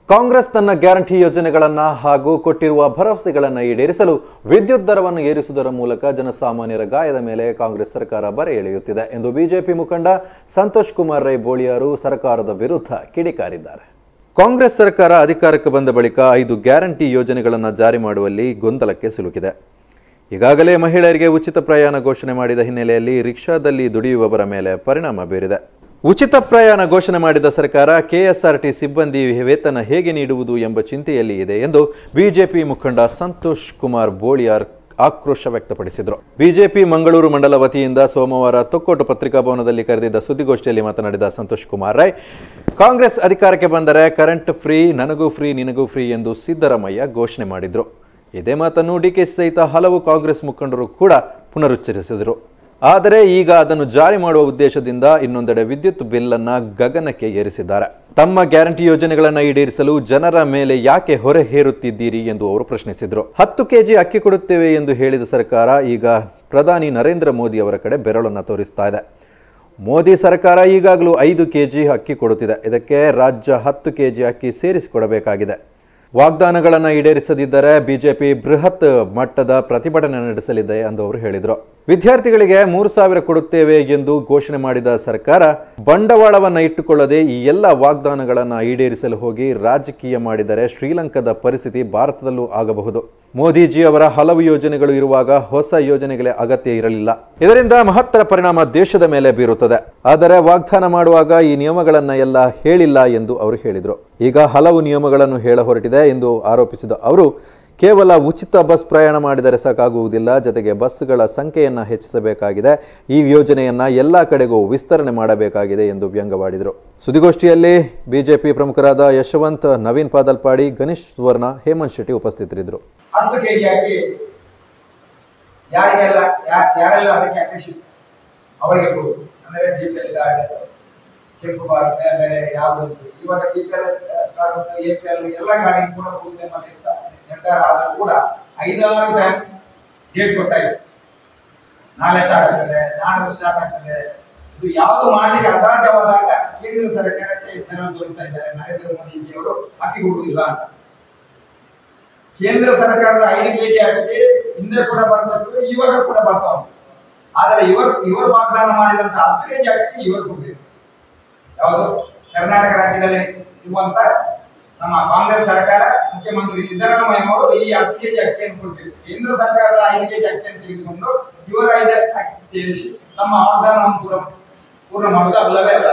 ಕಾಂಗ್ರೆಸ್ ತನ್ನ ಗ್ಯಾರಂಟಿ ಯೋಜನೆಗಳನ್ನ ಹಾಗೂ ಕೊಟ್ಟಿರುವ ಭರವಸೆಗಳನ್ನು ಈಡೇರಿಸಲು ವಿದ್ಯುತ್ ದರವನ್ನು ಏರಿಸುವುದರ ಮೂಲಕ ಜನಸಾಮಾನ್ಯರ ಗಾಯದ ಮೇಲೆ ಕಾಂಗ್ರೆಸ್ ಸರ್ಕಾರ ಬರೆ ಎಳೆಯುತ್ತಿದೆ ಎಂದು ಬಿಜೆಪಿ ಮುಖಂಡ ಸಂತೋಷ್ ಕುಮಾರ್ ರೈ ಬೋಳಿಯಾರು ಸರ್ಕಾರದ ವಿರುದ್ಧ ಕಿಡಿಕಾರಿದ್ದಾರೆ ಕಾಂಗ್ರೆಸ್ ಸರ್ಕಾರ ಅಧಿಕಾರಕ್ಕೆ ಬಂದ ಬಳಿಕ ಐದು ಗ್ಯಾರಂಟಿ ಯೋಜನೆಗಳನ್ನು ಜಾರಿ ಮಾಡುವಲ್ಲಿ ಗೊಂದಲಕ್ಕೆ ಸಿಲುಕಿದೆ ಈಗಾಗಲೇ ಮಹಿಳೆಯರಿಗೆ ಉಚಿತ ಪ್ರಯಾಣ ಘೋಷಣೆ ಮಾಡಿದ ಹಿನ್ನೆಲೆಯಲ್ಲಿ ರಿಕ್ಷಾದಲ್ಲಿ ದುಡಿಯುವವರ ಮೇಲೆ ಪರಿಣಾಮ ಬೀರಿದೆ ಉಚಿತ ಪ್ರಯಾಣ ಘೋಷಣೆ ಮಾಡಿದ ಸರ್ಕಾರ ಕೆಎಸ್ಆರ್ಟಿ ಸಿಬ್ಬಂದಿ ವೇತನ ಹೇಗೆ ನೀಡುವುದು ಎಂಬ ಚಿಂತೆಯಲ್ಲಿ ಇದೆ ಎಂದು ಬಿಜೆಪಿ ಮುಖಂಡ ಸಂತೋಷ್ ಕುಮಾರ್ ಬೋಳಿಯಾರ್ ಆಕ್ರೋಶ ವ್ಯಕ್ತಪಡಿಸಿದರು ಬಿಜೆಪಿ ಮಂಗಳೂರು ಮಂಡಲ ವತಿಯಿಂದ ಸೋಮವಾರ ತೊಕ್ಕೋಟು ಪತ್ರಿಕಾಭವನದಲ್ಲಿ ಕರೆದಿದ್ದ ಸುದ್ದಿಗೋಷ್ಠಿಯಲ್ಲಿ ಮಾತನಾಡಿದ ಸಂತೋಷ್ ಕುಮಾರ್ ರೈ ಕಾಂಗ್ರೆಸ್ ಅಧಿಕಾರಕ್ಕೆ ಬಂದರೆ ಕರೆಂಟ್ ಫ್ರೀ ನನಗೂ ಫ್ರೀ ನಿನಗೂ ಫ್ರೀ ಎಂದು ಸಿದ್ದರಾಮಯ್ಯ ಘೋಷಣೆ ಮಾಡಿದ್ರು ಇದೇ ಮಾತನ್ನು ಡಿಕೆಶಿ ಸಹಿತ ಹಲವು ಕಾಂಗ್ರೆಸ್ ಮುಖಂಡರು ಕೂಡ ಪುನರುಚ್ಚರಿಸಿದರು ಆದರೆ ಈಗ ಅದನ್ನು ಜಾರಿ ಮಾಡುವ ಉದ್ದೇಶದಿಂದ ಇನ್ನೊಂದೆಡೆ ವಿದ್ಯುತ್ ಬಿಲ್ ಅನ್ನ ಗಗನಕ್ಕೆ ಏರಿಸಿದ್ದಾರೆ ತಮ್ಮ ಗ್ಯಾರಂಟಿ ಯೋಜನೆಗಳನ್ನು ಈಡೇರಿಸಲು ಜನರ ಮೇಲೆ ಯಾಕೆ ಹೊರೆ ಹೇರುತ್ತಿದ್ದೀರಿ ಎಂದು ಅವರು ಪ್ರಶ್ನಿಸಿದರು ಹತ್ತು ಕೆಜಿ ಅಕ್ಕಿ ಕೊಡುತ್ತೇವೆ ಎಂದು ಹೇಳಿದ ಸರ್ಕಾರ ಈಗ ಪ್ರಧಾನಿ ನರೇಂದ್ರ ಮೋದಿ ಅವರ ಕಡೆ ಬೆರಳನ್ನು ತೋರಿಸ್ತಾ ಇದೆ ಮೋದಿ ಸರ್ಕಾರ ಈಗಾಗಲೂ ಐದು ಕೆಜಿ ಅಕ್ಕಿ ಕೊಡುತ್ತಿದೆ ಇದಕ್ಕೆ ರಾಜ್ಯ ಹತ್ತು ಕೆಜಿ ಅಕ್ಕಿ ಸೇರಿಸಿಕೊಡಬೇಕಾಗಿದೆ ವಾಗ್ದಾನಗಳನ್ನು ಈಡೇರಿಸದಿದ್ದರೆ ಬಿಜೆಪಿ ಬೃಹತ್ ಮಟ್ಟದ ಪ್ರತಿಭಟನೆ ನಡೆಸಲಿದೆ ಎಂದು ಅವರು ಹೇಳಿದರು ವಿದ್ಯಾರ್ಥಿಗಳಿಗೆ ಮೂರು ಸಾವಿರ ಕೊಡುತ್ತೇವೆ ಎಂದು ಘೋಷಣೆ ಮಾಡಿದ ಸರ್ಕಾರ ಬಂಡವಾಳವನ್ನ ಇಟ್ಟುಕೊಳ್ಳದೆ ಈ ಎಲ್ಲ ವಾಗ್ದಾನಗಳನ್ನು ಈಡೇರಿಸಲು ಹೋಗಿ ರಾಜಕೀಯ ಮಾಡಿದರೆ ಶ್ರೀಲಂಕಾದ ಪರಿಸ್ಥಿತಿ ಭಾರತದಲ್ಲೂ ಆಗಬಹುದು ಮೋದಿಜಿ ಅವರ ಹಲವು ಯೋಜನೆಗಳು ಇರುವಾಗ ಹೊಸ ಯೋಜನೆಗಳ ಅಗತ್ಯ ಇರಲಿಲ್ಲ ಇದರಿಂದ ಮಹತ್ತರ ಪರಿಣಾಮ ದೇಶದ ಮೇಲೆ ಬೀರುತ್ತದೆ ಆದರೆ ವಾಗ್ದಾನ ಮಾಡುವಾಗ ಈ ನಿಯಮಗಳನ್ನ ಎಲ್ಲ ಹೇಳಿಲ್ಲ ಎಂದು ಅವರು ಹೇಳಿದರು ಈಗ ಹಲವು ನಿಯಮಗಳನ್ನು ಹೇಳ ಹೊರಟಿದೆ ಎಂದು ಆರೋಪಿಸಿದ ಅವರು ಕೇವಲ ಉಚಿತ ಬಸ್ ಪ್ರಯಾಣ ಮಾಡಿದರೆ ಸಾಕಾಗುವುದಿಲ್ಲ ಜೊತೆಗೆ ಬಸ್ಗಳ ಸಂಖ್ಯೆಯನ್ನು ಹೆಚ್ಚಿಸಬೇಕಾಗಿದೆ ಈ ಯೋಜನೆಯನ್ನ ಎಲ್ಲ ಕಡೆಗೂ ವಿಸ್ತರಣೆ ಮಾಡಬೇಕಾಗಿದೆ ಎಂದು ವ್ಯಂಗ್ಯವಾಡಿದರು ಸುದ್ದಿಗೋಷ್ಠಿಯಲ್ಲಿ ಬಿಜೆಪಿ ಪ್ರಮುಖರಾದ ಯಶವಂತ್ ನವೀನ್ ಪಾದಲ್ಪಾಡಿ ಗಣೇಶ್ ಸುವರ್ಣ ಹೇಮಂತ್ ಶೆಟ್ಟಿ ಉಪಸ್ಥಿತರಿದ್ದರು ಹತ್ತು ಕೆಜಿ ಅಕ್ಕಿ ಯಾರಿಗೆಲ್ಲ ಯಾ- ಯಾರೆಲ್ಲ ಅದಕ್ಕೆ ಅಪೇಕ್ಷಿತ ಅವರಿಗೆ ಕೊಡು ಅಂದ್ರೆ ಬಿ ಪಿ ಎಲ್ ಕಾರ್ಡ್ ಕೆಂಪು ಕಾರ್ಡ್ ಬೇರೆ ಬೇರೆ ಯಾವುದು ಇವಾಗ ಬಿ ಪಿ ಎಲ್ ಕಾರ್ಡ್ ಮತ್ತು ಎ ಪಿ ಎಲ್ ಎಲ್ಲ ಕಾರ್ಡಿಗೆ ಕೂಡ ಕೊಡುತ್ತೆ ಎಂಬ ನಿರ್ಧಾರ ನಿರ್ಧಾರ ಆದರೂ ಕೂಡ ಐದಾರು ಬ್ಯಾಂಕ್ ಡೇಟ್ ಕೊಟ್ಟಾಯ್ತು ನಾಳೆ ಸ್ಟಾರ್ಟ್ ಆಗ್ತದೆ ನಾಳೆ ಸ್ಟಾರ್ಟ್ ಆಗ್ತದೆ ಇದು ಯಾವುದು ಮಾಡ್ಲಿಕ್ಕೆ ಅಸಾಧ್ಯವಾದಾಗ ಕೇಂದ್ರ ಸರ್ಕಾರಕ್ಕೆ ಜನ ತೋರಿಸ್ತಾ ಇದ್ದಾರೆ ನರೇಂದ್ರ ಮೋದಿ ಅವರು ಅಕ್ಕಿ ಕೊಡುವುದಿಲ್ಲ ಅಂತ ಕೇಂದ್ರ ಸರ್ಕಾರದ ಐದು ಕೆಜಿ ಅಕ್ಕಿ ಹಿಂದೆ ಕೂಡ ಬರ್ತಿತ್ತು ಇವಾಗ ಕೂಡ ಬರ್ತಾ ಉಂಟು ಆದರೆ ಇವರು ಇವರು ವಾಗ್ದಾನ ಮಾಡಿದಂತ ಹತ್ತು ಕೆಜಿ ಅಕ್ಕಿ ಇವರು ಕೊಡ್ಬೇಕು ಯಾವುದು ಕರ್ನಾಟಕ ರಾಜ್ಯದಲ್ಲಿ ಇರುವಂತ ನಮ್ಮ ಕಾಂಗ್ರೆಸ್ ಸರ್ಕಾರ ಮುಖ್ಯಮಂತ್ರಿ ಸಿದ್ದರಾಮಯ್ಯ ಅವರು ಈ ಹತ್ತು ಕೆಜಿ ಅಕ್ಕಿಯನ್ನು ಕೊಡ್ಬೇಕು ಕೇಂದ್ರ ಸರ್ಕಾರದ ಐದು ಕೆಜಿ ಅಕ್ಕಿಯನ್ನು ತೆಗೆದುಕೊಂಡು ಇವರ ಐದು ಅಕ್ಕಿ ಸೇರಿಸಿ ತಮ್ಮ ವಾಗ್ದಾನವನ್ನು ಪೂರ್ಣ ಪೂರ್ಣ ಮಾಡುವುದು ಅಲ್ಲವೇ ಅಲ್ಲ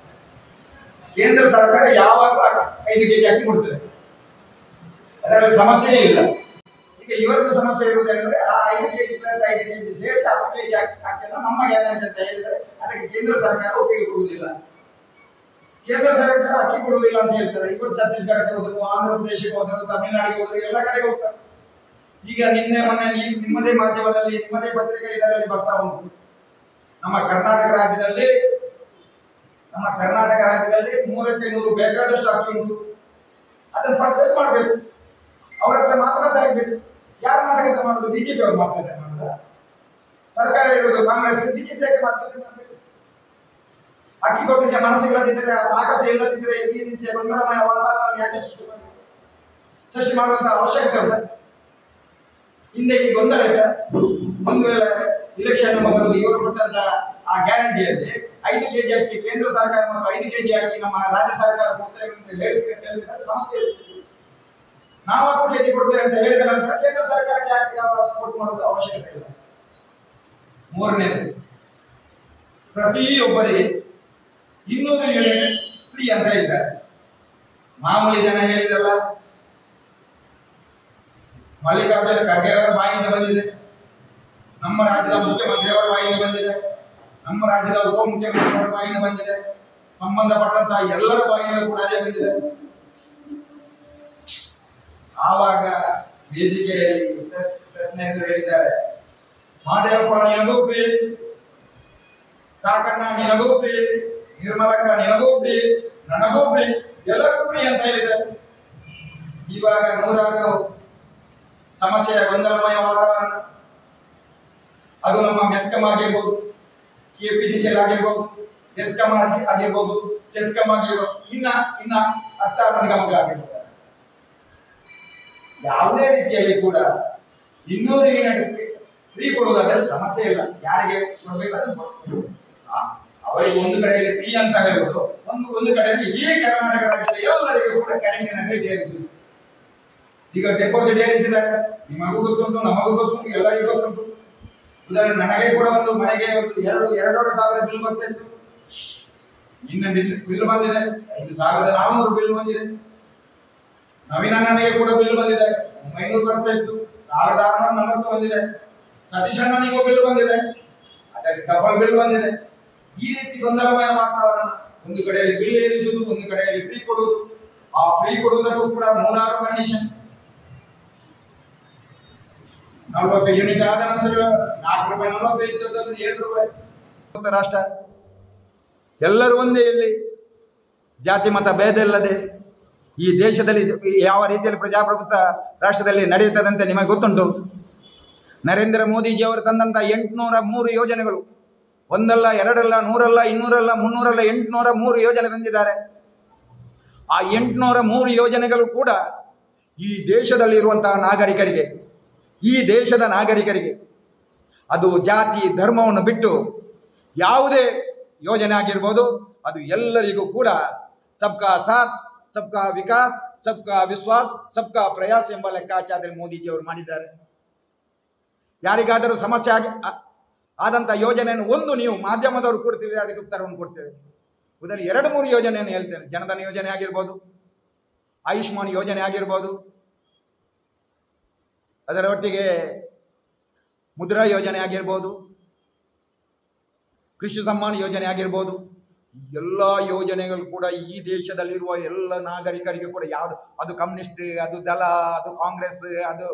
ಕೇಂದ್ರ ಸರ್ಕಾರ ಯಾವಾಗಲೂ ಐದು ಕೆಜಿ ಅಕ್ಕಿ ಕೊಡ್ತದೆ ಅದರಲ್ಲಿ ಸಮಸ್ಯೆಯೇ ಇಲ್ಲ ಈಗ ಇವರದ್ದು ಸಮಸ್ಯೆ ಇರುವುದೇನೆಂದ್ರೆ ಆ ಐದು ಕೆಜಿ ಪ್ಲಸ್ ಐದು ಕೆಜಿ ಸೇರಿಸಿ ಹತ್ತು ಕೆಜಿ ಅಕ್ಕಿಯನ್ನು ನಮ್ಮ ಗ್ಯಾರಂಟಿ ಅಂತ ಹೇಳಿದರೆ ಅದಕ್ಕೆ ಕೇಂದ್ರ ಸರ್ಕಾರ ಒಪ್ಪಿಗೆ ಕೊಡುವುದಿಲ್ಲ ಕೇಂದ್ರ ಸರ್ಕಾರ ಅಕ್ಕಿ ಕೊಡುವುದಿಲ್ಲ ಅಂತ ಹೇಳ್ತಾರೆ ಇವರು ಛತ್ತೀಸ್ಗಢಕ್ಕೆ ಹೋದ್ರು ಆಂಧ್ರ ಪ್ರದೇಶಕ್ಕೆ ಹೋದ್ರು ತಮಿಳುನಾಡಿಗೆ ಹೋದ್ರು ಎಲ್ಲ ಕಡೆಗೆ ಹೋಗ್ತಾರೆ ಈಗ ನಿನ್ನೆ ಮೊನ್ನೆ ನೀವು ನಿಮ್ಮದೇ ಮಾಧ್ಯಮದಲ್ಲಿ ನಿಮ್ಮದೇ ಪತ್ರಿಕೆ ಇದರಲ್ಲಿ ಬರ್ತಾ ಉಂಟು ನಮ್ಮ ಕರ್ನಾಟಕ ರಾಜ್ಯದಲ್ಲಿ ನಮ್ಮ ಕರ್ನಾಟಕ ರಾಜ್ಯದಲ್ಲಿ ನೂರಕ್ಕೆ ನೂರು ಬೇಕಾದಷ್ಟು ಅಕ್ಕಿ ಉಂಟು ಅದನ್ನು ಪರ್ಚೇಸ್ ಮಾಡಬೇಕು ಅವ್ರ ಹತ್ರ ಮಾತುಕತೆ ಆಗ್ಬೇಕು ಯಾರು ಮಾತುಕತೆ ಮಾಡೋದು ಬಿಜೆಪಿ ಅವರು ಮಾತುಕತೆ ಮಾಡೋದ ಸರ್ಕಾರ ಇರೋದು ಕಾಂಗ್ರೆಸ್ ಬಿಜೆಪಿ ಯಾಕೆ ಮಾತುಕತೆ ಮಾಡಬೇಕು ಅಕ್ಕಿ ಕೊಡ್ಲಿಕ್ಕೆ ಮನಸ್ಸುಗಳದಿದ್ದರೆ ತಾಕತ್ತು ಇಲ್ಲದಿದ್ದರೆ ಈ ರೀತಿಯ ಗೊಂದಲಮಯ ವಾತಾವರಣ ಯಾಕೆ ಸೃಷ್ಟಿ ಮಾಡಬೇಕು ಸೃಷ್ಟಿ ಮಾಡುವಂತ ಅವಶ್ಯಕತೆ ಉಂಟ ಹಿಂದೆ ಈ ಗೊಂದಲ ಇದೆ ಒಂದು ವೇಳೆ ಇಲೆಕ್ಷನ್ ಮೊದಲು ಇವರು ಕೊಟ್ಟಂತ ಆ ಗ್ಯಾರಂಟಿಯಲ್ಲಿ ಐದು ಕೆಜಿ ಅಕ್ಕಿ ಕೇಂದ್ರ ಸರ್ಕಾರ ಮತ್ತು ಐದು ಕೆಜಿ ಅಕ್ಕಿ ನಮ್ಮ ರಾಜ್ಯ ಸರ್ಕಾರ ಕೊಡ್ತೇವೆ ಅಂತ ಹೇಳಿ ಹೇಳಿದ್ರೆ ಸಮಸ್ಯೆ ಇರುತ್ತೆ ನಾವು ಹತ್ತು ಕೆಜಿ ಕೊಡ್ತೇವೆ ಅಂತ ಹೇಳಿದ ನಂತರ ಕೇಂದ್ರ ಸರ್ಕಾರಕ್ಕೆ ಯಾಕೆ ಯಾವ ಸಪೋರ್ಟ್ ಮಾಡೋದು ಅವಶ್ಯಕತೆ ಇಲ್ಲ ಮೂರನೇದು ಪ್ರತಿಯೊಬ್ಬರಿಗೆ ಇನ್ನೂರು ಯೂನಿಟ್ ಫ್ರೀ ಅಂತ ಹೇಳಿದ್ದಾರೆ ಮಾಮೂಲಿ ಜನ ಹೇಳಿದಲ್ಲ ಮಲ್ಲಿಕಾರ್ಜುನ ಖರ್ಗೆ ಅವರ ಬಾಯಿಂದ ಬಂದಿದೆ ನಮ್ಮ ರಾಜ್ಯದ ಮುಖ್ಯಮಂತ್ರಿಯವರ ಬಾಯಿಂದ ಬಂದಿದೆ ನಮ್ಮ ರಾಜ್ಯದ ಉಪಮುಖ್ಯಮಂತ್ರಿಯವರ ಬಾಯಿಂದ ಬಂದಿದೆ ಸಂಬಂಧಪಟ್ಟಂತಹ ಎಲ್ಲರ ಬಾಯಿಂದ ಕೂಡ ಅದೇ ಬಂದಿದೆ ಆವಾಗ ವೇದಿಕೆಯಲ್ಲಿ ಪ್ರಶ್- ಪ್ರಶ್ನೆ ಎಂದು ಹೇಳಿದ್ದಾರೆ ಮಹಾದೇವಪ್ಪ ನಿನಗೂ ಫ್ರೀ ಕಾಕಣ್ಣ ನಿನಗೂ ಫ್ರೀ ನಿರ್ಮಲಕ್ಕ ನಿನಗೂ ಫ್ರೀ ನನಗೂ ಫ್ರೀ ಎಲ್ಲರಿಗೂ ಫ್ರೀ ಅಂತ ಹೇಳಿದ್ದಾರೆ ಇವಾಗ ನೂರಾರು ಸಮಸ್ಯೆಯ ಗೊಂದಲಮಯ ವಾತಾವರಣ ಅದು ನಮ್ಮ ಮೆಸ್ಕಮ್ ಆಗಿರ್ಬೋದು ಕೆಪಿಟಿಸಿಎಲ್ ಆಗಿರ್ಬೋದು ಎಸ್ಕಮ್ ಆಗಿ- ಆಗಿರ್ಬೋದು ಚೆಸ್ಕಮ್ ಆಗಿರ್ಬೋದು ಇನ್ನ ಇನ್ನ ಹತ್ತಾರು ನಿಗಮಗಳಾಗಿರ್ಬೋದು ಯಾವುದೇ ರೀತಿಯಲ್ಲಿ ಕೂಡ ಇನ್ನೂರು ಯೂನಿಟ್ ಫ್ರೀ ಕೊಡುವುದಾದ್ರೆ ಸಮಸ್ಯೆ ಇಲ್ಲ ಯಾರಿಗೆ ಕೊಡಬೇಕಾದ್ರೆ ಕೊಡ್ಬೋದು. ಆ, ಅವರಿಗೆ ಒಂದು ಕಡೆಯಲ್ಲಿ ಫ್ರೀ ಅಂತ ಹೇಳ್ಬೋದು ಒಂದು ಒಂದು ಕಡೆಯಲ್ಲಿ ಈ ಕರ್ನಾಟಕ ರಾಜ್ಯದ ಎಲ್ಲರಿಗೂ ಕೂಡ ಕ್ಯಾರಂಟೀನ್ ರೇಟ್ ಏರಿಸಿದ್ರು ಈಗ ಡೆಪಾಸಿಟ್ ಏರಿಸಿದ್ದಾರೆ ನಿಮಗೂ ಗೊತ್ತುಂಟು ನಮಗೂ ಗೊತ್ತುಂಟು ಎಲ್ಲರಿಗೂ ಗೊತ್ತುಂಟು ಉದಾಹರಣೆ ನನಗೆ ಕೂಡ ಒಂದು ಮನೆಗೆ ಒಂದು ಎರಡು ಎರಡೂವರೆ ಸಾವಿರ ಬಿಲ್ ಬರ್ತಾ ಇತ್ತು ಇನ್ನು ಬಿಲ್ ಬಿಲ್ ಬಂದಿದೆ ಐದು ಸಾವಿರದ ನಾನ್ನೂರು ಬಿಲ್ ಬಂದಿದೆ ನವೀನ ಅಣ್ಣನಿಗೆ ಕೂಡ ಬಿಲ್ ಬಂದಿದೆ ಒಂಬೈನೂರು ಬರ್ತಾ ಇತ್ತು ಸಾವಿರದ ಆರುನೂರ ನಲವತ್ತು ಬಂದಿದೆ ಸತೀಶ್ ಅಣ್ಣನಿಗೂ ಬಿಲ್ ಬಂದಿದೆ ಅದಕ್ಕೆ ಡಬಲ್ ಬಿಲ್ ಬಂದಿದೆ ಈ ರೀತಿ ಗೊಂದಲಮಯ ವಾತಾವರಣ ಒಂದು ಕಡೆಯಲ್ಲಿ ಬಿಲ್ ಏರಿಸುವುದು ಒಂದು ಕಡೆಯಲ್ಲಿ ಫ್ರೀ ಕೊಡುವುದು ಆ ಫ್ರೀ ಕೊಡುವುದಕ್ಕೂ ಕೂಡ ಮೂರಾರು ಕಂಡೀಷನ್ ನಲವತ್ತು ಯೂನಿಟ್ ಆದ ನಂತರ ನಾಲ್ಕು ರೂಪಾಯಿ ನಲವತ್ತೈದು ಇದ್ದದ್ದು ಏಳು ರೂಪಾಯಿ ಮುಕ್ತ ರಾಷ್ಟ್ರ ಎಲ್ಲರೂ ಒಂದೇ ಇಲ್ಲಿ ಜಾತಿ ಮತ ಭೇದ ಇಲ್ಲದೆ ಈ ದೇಶದಲ್ಲಿ ಯಾವ ರೀತಿಯಲ್ಲಿ ಪ್ರಜಾಪ್ರಭುತ್ವ ರಾಷ್ಟ್ರದಲ್ಲಿ ನಡೆಯುತ್ತದಂತೆ ನಿಮಗೆ ಗೊತ್ತುಂಟು ನರೇಂದ್ರ ಮೋದಿಜಿಯವರು ತಂದಂಥ ಎಂಟುನೂರ ಮೂರು ಯೋಜನೆಗಳು ಒಂದಲ್ಲ ಎರಡಲ್ಲ ನೂರಲ್ಲ ಇನ್ನೂರಲ್ಲ ಮುನ್ನೂರಲ್ಲ ಎಂಟುನೂರ ಮೂರು ಯೋಜನೆ ತಂದಿದ್ದಾರೆ ಆ ಎಂಟುನೂರ ಮೂರು ಯೋಜನೆಗಳು ಕೂಡ ಈ ದೇಶದಲ್ಲಿರುವಂತಹ ನಾಗರಿಕರಿಗೆ ಈ ದೇಶದ ನಾಗರಿಕರಿಗೆ ಅದು ಜಾತಿ ಧರ್ಮವನ್ನು ಬಿಟ್ಟು ಯಾವುದೇ ಯೋಜನೆ ಆಗಿರ್ಬೋದು ಅದು ಎಲ್ಲರಿಗೂ ಕೂಡ ಸಬ್ಕಾ ಸಾಥ್ ಸಬ್ಕಾ ವಿಕಾಸ್ ಸಬ್ಕಾ ವಿಶ್ವಾಸ್ ಸಬ್ಕಾ ಪ್ರಯಾಸ್ ಎಂಬ ಲೆಕ್ಕಾಚಾರದಲ್ಲಿ ಮೋದಿಜಿಯವರು ಮಾಡಿದ್ದಾರೆ ಯಾರಿಗಾದರೂ ಸಮಸ್ಯೆ ಆಗಿ ಆ- ಆದಂಥ ಯೋಜನೆಯನ್ನು ಒಂದು ನೀವು ಮಾಧ್ಯಮದವರು ಕೊಡ್ತೀವಿ ಅದಕ್ಕೆ ಉತ್ತರವನ್ನು ಕೊಡ್ತೇವೆ ಉದಾಹರಣೆ ಎರಡು ಮೂರು ಯೋಜನೆಯನ್ನು ಹೇಳ್ತೇನೆ ಜನಧನ ಯೋಜನೆ ಆಗಿರ್ಬೋದು ಆಯುಷ್ಮಾನ್ ಯೋಜನೆ ಆಗಿರ್ಬೋದು ಅದರ ಒಟ್ಟಿಗೆ ಮುದ್ರಾ ಯೋಜನೆ ಆಗಿರ್ಬೋದು ಕೃಷಿ ಸಮ್ಮಾನ್ ಯೋಜನೆ ಆಗಿರ್ಬೋದು ಈ ಎಲ್ಲ ಯೋಜನೆಗಳು ಕೂಡ ಈ ದೇಶದಲ್ಲಿರುವ ಎಲ್ಲ ನಾಗರಿಕರಿಗೆ ಕೂಡ ಯಾವುದು ಅದು ಕಮ್ಯುನಿಸ್ಟ್ ಅದು ದಳ ಅದು ಕಾಂಗ್ರೆಸ್ ಅದು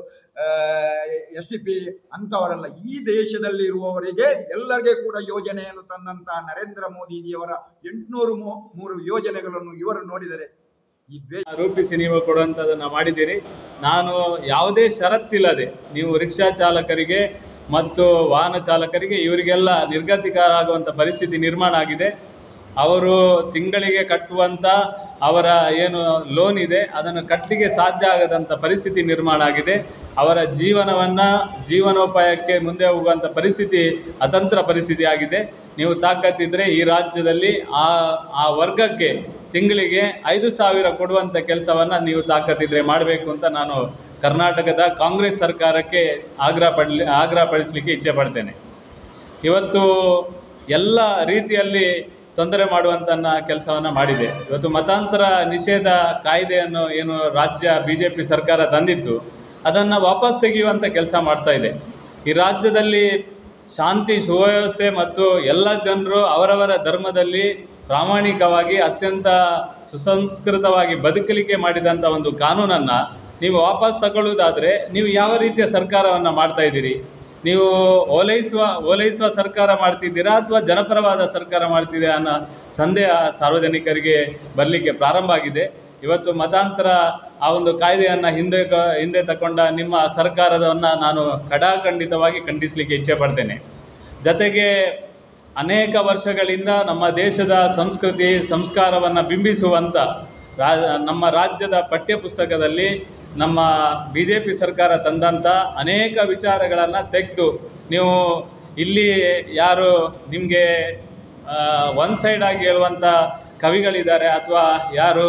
ಎಸ್ ಸಿ ಪಿ ಅಂಥವರಲ್ಲ ಈ ದೇಶದಲ್ಲಿರುವವರಿಗೆ ಎಲ್ಲರಿಗೆ ಕೂಡ ಯೋಜನೆಯನ್ನು ತಂದಂತ ನರೇಂದ್ರ ಮೋದಿಜಿಯವರ ಎಂಟುನೂರು ಮೂರು ಯೋಜನೆಗಳನ್ನು ಇವರು ನೋಡಿದರೆ ಈ ದೇಶ ರೂಪಿಸಿ ನೀವು ಕೊಡುವಂಥದ್ದನ್ನು ಮಾಡಿದ್ದೀರಿ ನಾನು ಯಾವುದೇ ಷರತ್ತಿಲ್ಲದೆ ನೀವು ರಿಕ್ಷಾ ಚಾಲಕರಿಗೆ ಮತ್ತು ವಾಹನ ಚಾಲಕರಿಗೆ ಇವರಿಗೆಲ್ಲ ನಿರ್ಗತಿಕರಾಗುವಂಥ ಪರಿಸ್ಥಿತಿ ನಿರ್ಮಾಣ ಆಗಿದೆ ಅವರು ತಿಂಗಳಿಗೆ ಕಟ್ಟುವಂಥ ಅವರ ಏನು ಲೋನ್ ಇದೆ ಅದನ್ನು ಕಟ್ಟಲಿಕ್ಕೆ ಸಾಧ್ಯ ಆಗದಂಥ ಪರಿಸ್ಥಿತಿ ನಿರ್ಮಾಣ ಆಗಿದೆ ಅವರ ಜೀವನವನ್ನು ಜೀವನೋಪಾಯಕ್ಕೆ ಮುಂದೆ ಹೋಗುವಂಥ ಪರಿಸ್ಥಿತಿ ಅತಂತ್ರ ಪರಿಸ್ಥಿತಿ ಆಗಿದೆ ನೀವು ತಾಕತ್ತಿದ್ರೆ ಈ ರಾಜ್ಯದಲ್ಲಿ ಆ ಆ ವರ್ಗಕ್ಕೆ ತಿಂಗಳಿಗೆ ಐದು ಸಾವಿರ ಕೊಡುವಂಥ ಕೆಲಸವನ್ನು ನೀವು ತಾಕತ್ತಿದ್ರೆ ಮಾಡಬೇಕು ಅಂತ ನಾನು ಕರ್ನಾಟಕದ ಕಾಂಗ್ರೆಸ್ ಸರ್ಕಾರಕ್ಕೆ ಆಗ್ರಹ ಪಡಲಿ ಆಗ್ರಹ ಪಡಿಸಲಿಕ್ಕೆ ಇಚ್ಛೆ ಪಡ್ತೇನೆ ಇವತ್ತು ಎಲ್ಲ ರೀತಿಯಲ್ಲಿ ತೊಂದರೆ ಮಾಡುವಂಥ ಕೆಲಸವನ್ನು ಮಾಡಿದೆ ಇವತ್ತು ಮತಾಂತರ ನಿಷೇಧ ಕಾಯ್ದೆಯನ್ನು ಏನು ರಾಜ್ಯ ಬಿ ಜೆ ಪಿ ಸರ್ಕಾರ ತಂದಿತ್ತು ಅದನ್ನು ವಾಪಸ್ ತೆಗೆಯುವಂಥ ಕೆಲಸ ಮಾಡ್ತಾ ಇದೆ ಈ ರಾಜ್ಯದಲ್ಲಿ ಶಾಂತಿ ಸುವ್ಯವಸ್ಥೆ ಮತ್ತು ಎಲ್ಲ ಜನರು ಅವರವರ ಧರ್ಮದಲ್ಲಿ ಪ್ರಾಮಾಣಿಕವಾಗಿ ಅತ್ಯಂತ ಸುಸಂಸ್ಕೃತವಾಗಿ ಬದುಕಲಿಕ್ಕೆ ಮಾಡಿದಂಥ ಒಂದು ಕಾನೂನನ್ನು ನೀವು ವಾಪಸ್ ತಗೊಳ್ಳುವುದಾದರೆ ನೀವು ಯಾವ ರೀತಿಯ ಸರ್ಕಾರವನ್ನು ಮಾಡ್ತಾ ಇದ್ದೀರಿ ನೀವು ಓಲೈಸುವ ಓಲೈಸುವ ಸರ್ಕಾರ ಮಾಡ್ತಿದ್ದೀರಾ ಅಥವಾ ಜನಪರವಾದ ಸರ್ಕಾರ ಮಾಡ್ತಿದ್ದೀರಾ ಅನ್ನೋ ಸಂದೇಹ ಸಾರ್ವಜನಿಕರಿಗೆ ಬರಲಿಕ್ಕೆ ಪ್ರಾರಂಭ ಆಗಿದೆ ಇವತ್ತು ಮತಾಂತರ ಆ ಒಂದು ಕಾಯ್ದೆಯನ್ನು ಹಿಂದೆ ಕ- ಹಿಂದೆ ತಗೊಂಡ ನಿಮ್ಮ ಸರ್ಕಾರದವನ್ನು ನಾನು ಕಡಾಖಂಡಿತವಾಗಿ ಖಂಡಿಸಲಿಕ್ಕೆ ಇಚ್ಛೆ ಪಡ್ತೇನೆ ಜೊತೆಗೆ ಅನೇಕ ವರ್ಷಗಳಿಂದ ನಮ್ಮ ದೇಶದ ಸಂಸ್ಕೃತಿ ಸಂಸ್ಕಾರವನ್ನು ಬಿಂಬಿಸುವಂಥ ರಾ ನಮ್ಮ ರಾಜ್ಯದ ಪಠ್ಯಪುಸ್ತಕದಲ್ಲಿ ನಮ್ಮ ಬಿ ಜೆ ಪಿ ಸರ್ಕಾರ ತಂದಂಥ ಅನೇಕ ವಿಚಾರಗಳನ್ನು ತೆಗೆದು ನೀವು ಇಲ್ಲಿ ಯಾರು ನಿಮಗೆ ಒನ್ ಸೈಡ್ ಆಗಿ ಹೇಳುವಂಥ ಕವಿಗಳಿದ್ದಾರೆ ಅಥವಾ ಯಾರು